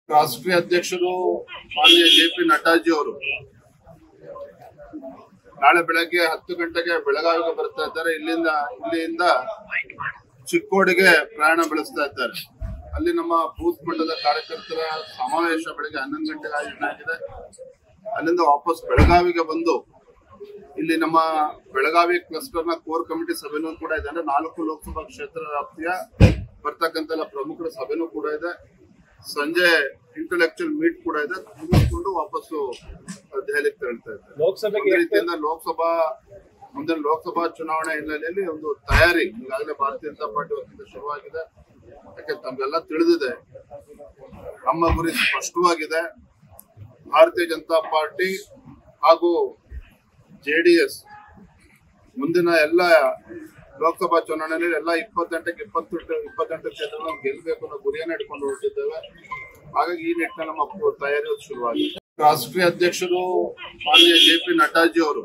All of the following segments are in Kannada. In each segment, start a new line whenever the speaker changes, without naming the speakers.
ರಾಷ್ಟ್ರೀಯ ಅಧ್ಯಕ್ಷರು ಮಾನ್ಯ ಜೆ ಪಿ ನಡ್ಡಾಜಿ ಅವರು ನಾಳೆ ಬೆಳಗ್ಗೆ ಹತ್ತು ಗಂಟೆಗೆ ಬೆಳಗಾವಿಗೆ ಬರ್ತಾ ಇದ್ದಾರೆ ಇಲ್ಲಿಂದ ಇಲ್ಲಿಂದ ಚಿಕ್ಕೋಡಿಗೆ ಪ್ರಯಾಣ ಬೆಳೆಸ್ತಾ ಇದ್ದಾರೆ ಅಲ್ಲಿ ನಮ್ಮ ಬೂತ್ ಮಟ್ಟದ ಕಾರ್ಯಕರ್ತರ ಸಮಾವೇಶ ಬೆಳಗ್ಗೆ ಹನ್ನೊಂದು ಗಂಟೆಗೆ ಆಯೋಜನೆ ಆಗಿದೆ ಅಲ್ಲಿಂದ ವಾಪಸ್ ಬೆಳಗಾವಿಗೆ ಬಂದು ಇಲ್ಲಿ ನಮ್ಮ ಬೆಳಗಾವಿ ಕ್ಲಸ್ಟರ್ ನ ಕೋರ್ ಕಮಿಟಿ ಸಭೆನೂ ಕೂಡ ಇದೆ ಅಂದ್ರೆ ನಾಲ್ಕು ಲೋಕಸಭಾ ಕ್ಷೇತ್ರ ವ್ಯಾಪ್ತಿಯ ಬರ್ತಕ್ಕಂತ ಎಲ್ಲ ಪ್ರಮುಖರ ಸಭೆನೂ ಕೂಡ ಇದೆ ಸಂಜೆ ಇಂಟೆಲೆಕ್ಚುಯಲ್ ಮೀಟ್ ಕೂಡ ಇದೆ ಮುಗಿಸ್ಕೊಂಡು ವಾಪಸ್ಸು ದೆಹಲಿಗೆ ತೆರಳ್ತಾ ಇದ್ದಾರೆ
ಲೋಕಸಭೆಗೆ
ಒಂದು ರೀತಿಯಿಂದ ಲೋಕಸಭಾ ಮುಂದಿನ ಲೋಕಸಭಾ ಚುನಾವಣೆ ಹಿನ್ನೆಲೆಯಲ್ಲಿ ಒಂದು ತಯಾರಿ ಈಗಾಗಲೇ ಭಾರತೀಯ ಜನತಾ ಪಾರ್ಟಿ ವತಿಯಿಂದ ಶುರುವಾಗಿದೆ ಯಾಕೆ ತಮ್ಗೆಲ್ಲ ತಿಳಿದಿದೆ ನಮ್ಮ ಗುರಿ ಸ್ಪಷ್ಟವಾಗಿದೆ ಭಾರತೀಯ ಜನತಾ ಪಾರ್ಟಿ ಹಾಗೂ ಜೆಡಿಎಸ್ ಮುಂದಿನ ಎಲ್ಲ ಲೋಕಸಭಾ ಚುನಾವಣೆಯಲ್ಲಿ ಎಲ್ಲ ಇಪ್ಪತ್ತೆಂಟಕ್ಕೆ ಇಪ್ಪತ್ತೆಂಟು ಇಪ್ಪತ್ತೆಂಟು ಕ್ಷೇತ್ರಗಳನ್ನು ಗೆಲ್ಲಬೇಕು ಅನ್ನೋ ಗುರಿಯನ್ನು ಇಟ್ಕೊಂಡು ಹೊರಟಿದ್ದೇವೆ ಹಾಗಾಗಿ ಈ ನಿಟ್ಟಿನಲ್ಲಿ ನಮ್ಮ ಪೂ- ತಯಾರಿ ಶುರುವಾಗಿದೆ ರಾಷ್ಟ್ರೀಯ ಅಧ್ಯಕ್ಷರು ಮಾನ್ಯ ಜೆ ಪಿ ನಡ್ಡಾಜಿ ಅವರು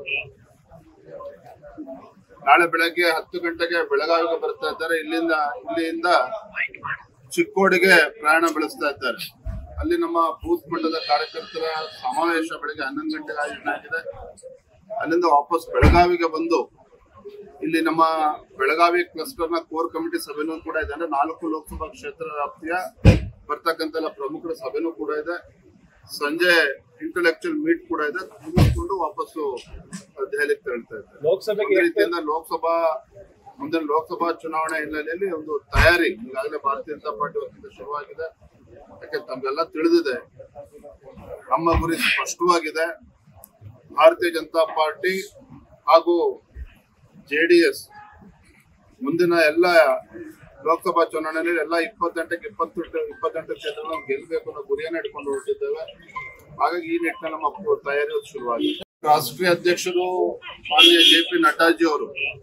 ನಾಳೆ ಬೆಳಗ್ಗೆ ಹತ್ತು ಗಂಟೆಗೆ ಬೆಳಗಾವಿಗೆ ಬರ್ತಾ ಇದ್ದಾರೆ ಇಲ್ಲಿಂದ ಇಲ್ಲಿಂದ ಚಿಕ್ಕೋಡಿಗೆ ಪ್ರಯಾಣ ಬೆಳೆಸ್ತಾ ಇದ್ದಾರೆ ಅಲ್ಲಿ ನಮ್ಮ ಬೂತ್ ಮಟ್ಟದ ಕಾರ್ಯಕರ್ತರ ಸಮಾವೇಶ ಬೆಳಗ್ಗೆ ಹನ್ನೊಂದು ಗಂಟೆಗೆ ಆಯೋಜನೆ ಆಗಿದೆ ಅಲ್ಲಿಂದ ವಾಪಸ್ ಬೆಳಗಾವಿಗೆ ಬಂದು ಇಲ್ಲಿ ನಮ್ಮ ಬೆಳಗಾವಿ ಕ್ಲಸ್ಟರ್ ನ ಕೋರ್ ಕಮಿಟಿ ಸಭೆನೂ ಕೂಡ ಇದೆ ಅಂದ್ರೆ ನಾಲ್ಕು ಲೋಕಸಭಾ ಕ್ಷೇತ್ರ ವ್ಯಾಪ್ತಿಯ ಬರ್ತಕ್ಕಂತ ಎಲ್ಲ ಪ್ರಮುಖರ ಸಭೆನೂ ಕೂಡ ಇದೆ ಸಂಜೆ ಇಂಟೆಲೆಕ್ಚುಯಲ್ ಮೀಟ್ ಕೂಡ ಇದೆ ಮುಗಿಸ್ಕೊಂಡು ವಾಪಸ್ಸು ದೆಹಲಿಗೆ ತೆರಳ್ತಾ ಇದ್ದಾರೆ
ಲೋಕಸಭೆಗೆ
ಒಂದು ರೀತಿಯಿಂದ ಲೋಕಸಭಾ ಮುಂದಿನ ಲೋಕಸಭಾ ಚುನಾವಣೆ ಹಿನ್ನೆಲೆಯಲ್ಲಿ ಒಂದು ತಯಾರಿ ಈಗಾಗಲೇ ಭಾರತೀಯ ಜನತಾ ಪಾರ್ಟಿ ವತಿಯಿಂದ ಶುರುವಾಗಿದೆ ಯಾಕೆ ತಮ್ಗೆಲ್ಲ ತಿಳಿದಿದೆ ನಮ್ಮ ಗುರಿ ಸ್ಪಷ್ಟವಾಗಿದೆ ಭಾರತೀಯ ಜನತಾ ಪಾರ್ಟಿ ಹಾಗೂ ಜೆಡಿಎಸ್ ಮುಂದಿನ ಎಲ್ಲ ಲೋಕಸಭಾ ಚುನಾವಣೆಯಲ್ಲಿ ಎಲ್ಲ ಇಪ್ಪತ್ತೆಂಟಕ್ಕೆ ಇಪ್ಪತ್ತೆಂಟು ಇಪ್ಪತ್ತೆಂಟು ಕ್ಷೇತ್ರಗಳನ್ನು ಗೆಲ್ಲಬೇಕು ಅನ್ನೋ ಗುರಿಯನ್ನು ಇಟ್ಕೊಂಡು ಹೊರಟಿದ್ದೇವೆ ಹಾಗಾಗಿ ಈ ನಿಟ್ಟಿನಲ್ಲಿ ನಮ್ಮ ಪೂ- ತಯಾರಿ ಶುರುವಾಗಿದೆ ರಾಷ್ಟ್ರೀಯ ಅಧ್ಯಕ್ಷರು ಮಾನ್ಯ ಜೆ ಪಿ ನಡ್ಡಾಜಿ ಅವರು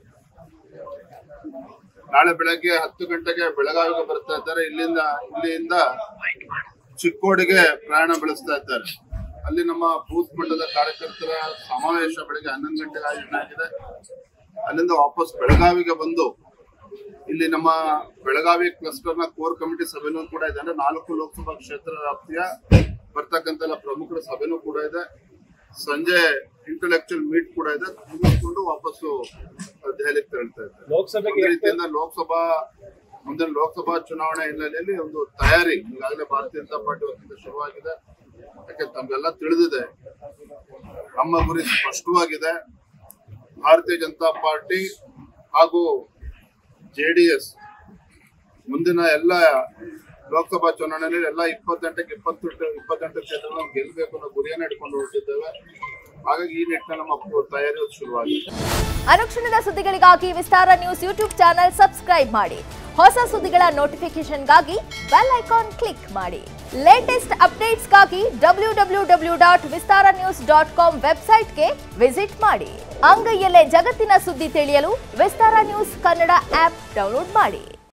ನಾಳೆ ಬೆಳಗ್ಗೆ ಹತ್ತು ಗಂಟೆಗೆ ಬೆಳಗಾವಿಗೆ ಬರ್ತಾ ಇದ್ದಾರೆ ಇಲ್ಲಿಂದ ಇಲ್ಲಿಂದ ಚಿಕ್ಕೋಡಿಗೆ ಪ್ರಯಾಣ ಬೆಳೆಸ್ತಾ ಇದ್ದಾರೆ ಅಲ್ಲಿ ನಮ್ಮ ಬೂತ್ ಮಟ್ಟದ ಕಾರ್ಯಕರ್ತರ ಸಮಾವೇಶ ಬೆಳಗ್ಗೆ ಹನ್ನೊಂದು ಗಂಟೆಗೆ ಆಯೋಜನೆ ಆಗಿದೆ ಅಲ್ಲಿಂದ ವಾಪಸ್ ಬೆಳಗಾವಿಗೆ ಬಂದು ಇಲ್ಲಿ ನಮ್ಮ ಬೆಳಗಾವಿ ಕ್ಲಸ್ಟರ್ ನ ಕೋರ್ ಕಮಿಟಿ ಸಭೆನೂ ಕೂಡ ಇದೆ ಅಂದ್ರೆ ನಾಲ್ಕು ಲೋಕಸಭಾ ಕ್ಷೇತ್ರ ವ್ಯಾಪ್ತಿಯ ಬರ್ತಕ್ಕಂತ ಎಲ್ಲ ಪ್ರಮುಖರ ಸಭೆನೂ ಕೂಡ ಇದೆ ಸಂಜೆ ಇಂಟೆಲೆಕ್ಚುಯಲ್ ಮೀಟ್ ಕೂಡ ಇದೆ ಮುಗಿಸ್ಕೊಂಡು ವಾಪಸ್ಸು ದೆಹಲಿಗೆ ತೆರಳ್ತಾ ಇದ್ದಾರೆ
ಲೋಕಸಭೆಗೆ
ಒಂದು ರೀತಿಯಿಂದ ಲೋಕಸಭಾ ಮುಂದಿನ ಲೋಕಸಭಾ ಚುನಾವಣೆ ಹಿನ್ನೆಲೆಯಲ್ಲಿ ಒಂದು ತಯಾರಿ ಈಗಾಗಲೇ ಭಾರತೀಯ ಜನತಾ ಪಾರ್ಟಿ ವತಿಯಿಂದ ಶುರುವಾಗಿದೆ ಯಾಕೆ ತಮ್ಗೆಲ್ಲ ತಿಳಿದಿದೆ ನಮ್ಮ ಗುರಿ ಸ್ಪಷ್ಟವಾಗಿದೆ ಭಾರತೀಯ ಜನತಾ ಪಾರ್ಟಿ ಹಾಗೂ ಜೆಡಿಎಸ್ ಮುಂದಿನ ಎಲ್ಲ ಲೋಕಸಭಾ ಚುನಾವಣೆಯಲ್ಲಿ ಎಲ್ಲ ಇಪ್ಪತ್ತೆಂಟಕ್ಕೆ ಇಪ್ಪತ್ತೆಂಟು ಇಪ್ಪತ್ತೆಂಟು ಕ್ಷೇತ್ರಗಳನ್ನು ಗೆಲ್ಲಬೇಕು ಅನ್ನೋ ಗುರಿಯನ್ನು ಇಟ್ಕೊಂಡು ಹೊರಟಿದ್ದೇವೆ ಹಾಗಾಗಿ ಈ ನಿಟ್ಟಿನಲ್ಲಿ ನಮ್ಮ ಪೂ- ತಯಾರಿ ಶುರುವಾಗಿದೆ
ಅನುಕ್ಷಣದ ಸುದ್ದಿಗಳಿಗಾಗಿ Vistara news YouTube channel subscribe ಮಾಡಿ ಹೊಸ ಸುದ್ದಿಗಳ ನೋಟಿಫಿಕೇಶನ್ಗಾಗಿ ಬೆಲ್ ಐಕಾನ್ ಕ್ಲಿಕ್ ಮಾಡಿ ಲೇಟೆಸ್ಟ್ ಅಪ್ಡೇಟ್ಸ್ಗಾಗಿ W W W dot Vistara news dot com ವೆಬ್ಸೈಟ್ಗೆ ವಿಸಿಟ್ ಮಾಡಿ ಅಂಗೈಯಲ್ಲೇ ಜಗತ್ತಿನ ಸುದ್ದಿ ತಿಳಿಯಲು Vistara news Kannada app download ಮಾಡಿ